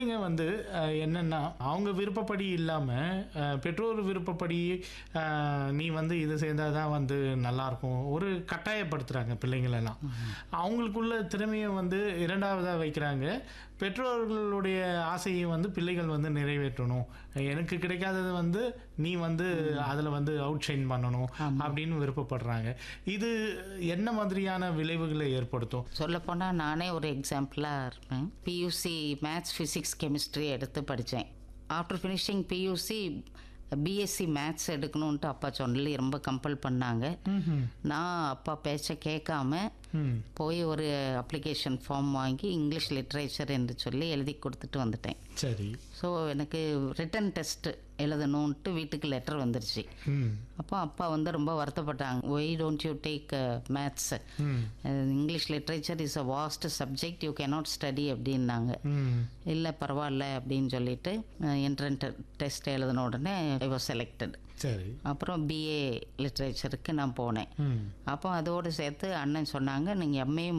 இங்க வந்து அஹ், என்னன்னா அவங்க விருப்பப்படி இல்லாம அஹ், பெற்றோர் விருப்பப்படி அஹ், நீ வந்து இது செய்தாதான் வந்து நல்லா இருக்கும் ஒரு கட்டாயப்படுத்துறாங்க பிள்ளைங்களெல்லாம் அவங்களுக்குள்ள திறமையை வந்து இரண்டாவதா வைக்கிறாங்க பெற்றோர்களுடைய ஆசையை வந்து பிள்ளைகள் வந்து நிறைவேற்றணும் எனக்கு கிடைக்காதது வந்து நீ வந்து அதில் வந்து அவுட் ஷைன் பண்ணணும் அப்படின்னு விருப்பப்படுறாங்க இது என்ன மாதிரியான விளைவுகளை ஏற்படுத்தும் சொல்லப்போனால் நானே ஒரு எக்ஸாம்பிளாக இருப்பேன் பியூசி மேத்ஸ் ஃபிசிக்ஸ் கெமிஸ்ட்ரி எடுத்து படித்தேன் after finishing PUC BSc maths எடுக்கணுன்ட்டு அப்பா சொல்லி ரொம்ப கம்பல் பண்ணாங்க நான் அப்பா பேச்சை கேட்காம ம் போய் ஒரு அப்ளிகேஷன் ஃபார்ம் வாங்கி இங்கிலீஷ் லிட்ரேச்சர் என்று சொல்லி எழுதி கொடுத்துட்டு வந்துட்டேன் சரி ஸோ எனக்கு ரிட்டன் டெஸ்ட் எழுதணுன்ட்டு வீட்டுக்கு லெட்டர் வந்துருச்சு ம் அப்போ அப்பா வந்து ரொம்ப வருத்தப்பட்டாங்க why don't you take maths hmm English literature is a vast subject you cannot study அப்படின்னாங்க ம் இல்லை பரவாயில்ல அப்படின்னு சொல்லிட்டு என்ட்ரன்ட் டெஸ்ட் எழுதின உடனே ஐ வாஸ் செலக்டட் சரி அப்புறம் பிஏ லிட்ரேச்சருக்கு நான் போனேன் ம் அப்போ அதோடு சேர்த்து அண்ணன் சொன்னாங்க நீங்கள் எம்ஏ